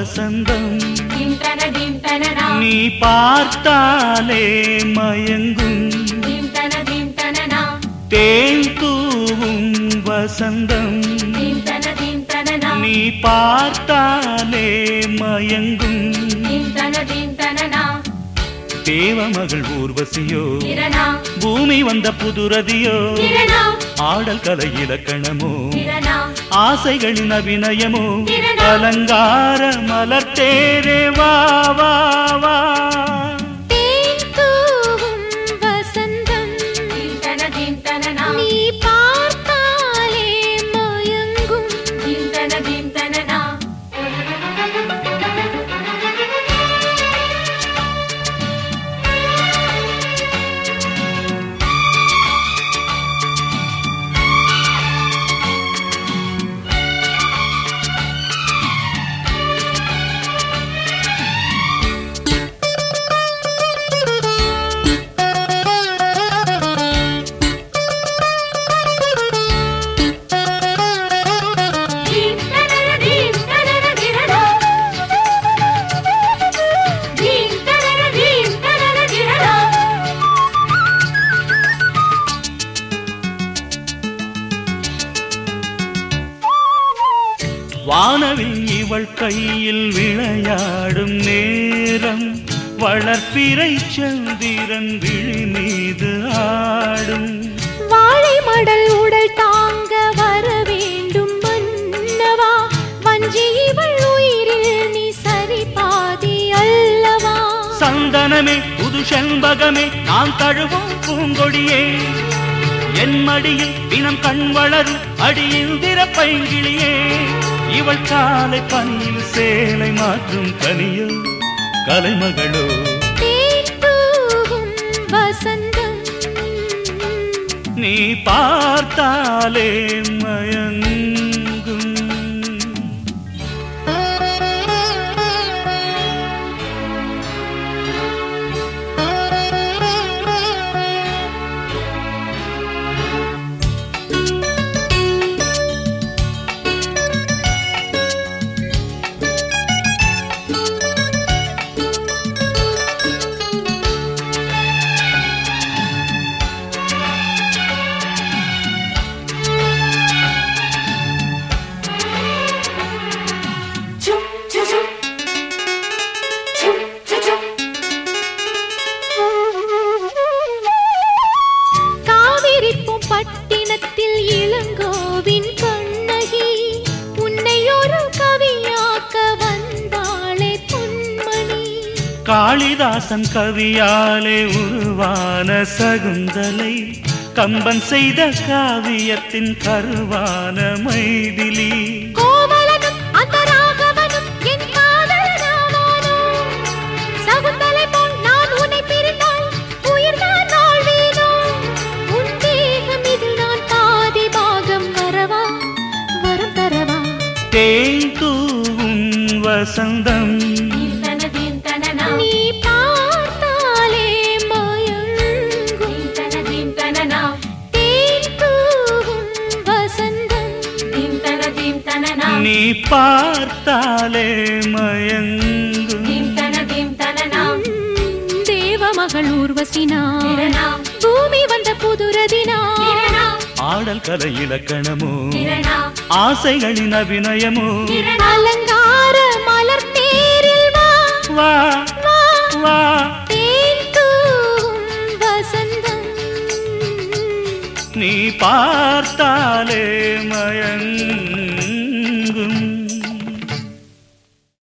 வசந்தம் தின்தன தின்தனனா நீ பார்த்தாலே மயங்கும் தின்தன தின்தனனா தேன் தூவும் வசந்தம் தின்தன தின்தனனா நீ பார்த்தாலே மயங்கும் தின்தன தின்தனனா தேவமகள் ஊர்வசியோ கிரணா பூமி வந்த புதுரதியோ கிரணா ஆடல் கலை இலக்கணமோ கிரணா ஆசைகளின் அபிநயமோ கிரணா. அலங்கார மலர்த்தேரே வா வா வா தேன் தூவும் வசந்தம் தின்தன தின்தனனா நீ பார்த்தாலே மயங்கும் தின்தன தின்தனனா தின்தன தின்தனன கிரணா தின்தன தின்தனன கிரணா வானவில் இவள் கையில் விளையாடும் நேரம் வளர்ப்பிறை சந்திரன் விழி மீது ஆடும் வாழை மடல் உடல் தாங்க வர வேண்டும் மன்னவா வஞ்சி இவள் உயிரில் நீ சரி பாதி அல்லவா சந்தனமே புது செண்பகமே நான் தழுவும் பூங்கொடியே என் மடியில் தினம் கண் வளரும் அடியிந்திர பைங்கிளியே இவள் காலை பனியில் சேலை மாற்றும் கனியோ கலைமகளோ தேன் தூவும் வசந்தம் நீ பார்த்தாலே மயங்கும் சும் சும் சும் சும் சும் காவிரிப்பும் பட்டினத்தில் இளங்கோவின் கண்ணகி உன்னை ஒரு கவியாக்க வந்தாளே பொன்மணி காளிதாசன் கவியாலே உருவான சகுந்தலை கம்பன் செய்த காவியத்தின் கருவான மைதிலி கோவலனும் அந்த ராகவனும் என் காதலனாவானோ சகுந்தலை போல் நான் உன்னை பிரிந்தால் உயிர்தான் வாழ்வேனோ உன் தேகம் இதில் நான் பாதி பாகம் வரவா வரம் தரவா தேன் தூவும் வசந்தம் தின்தன தின்தனனா நீ பார்த்தாலே மயங்கும் தின்தன தின்தனனா தேன் தூவும் வசந்தம் தின்தன தின்தனனா நீ பார்த்தாலே மயங்கும் தின்தன தின்தனனா தேவமகள் ஊர்வசினா கிரணா பூமி வந்த புதுரதினா கிரணா ஆடல் கலை இலக்கணமோ கிரணா ஆசைகளின் அபிநயமோ கிரணா அலங்கார மலர் தேரில் வா வா வா வா தேன் தூவும் வசந்தம் நீ பா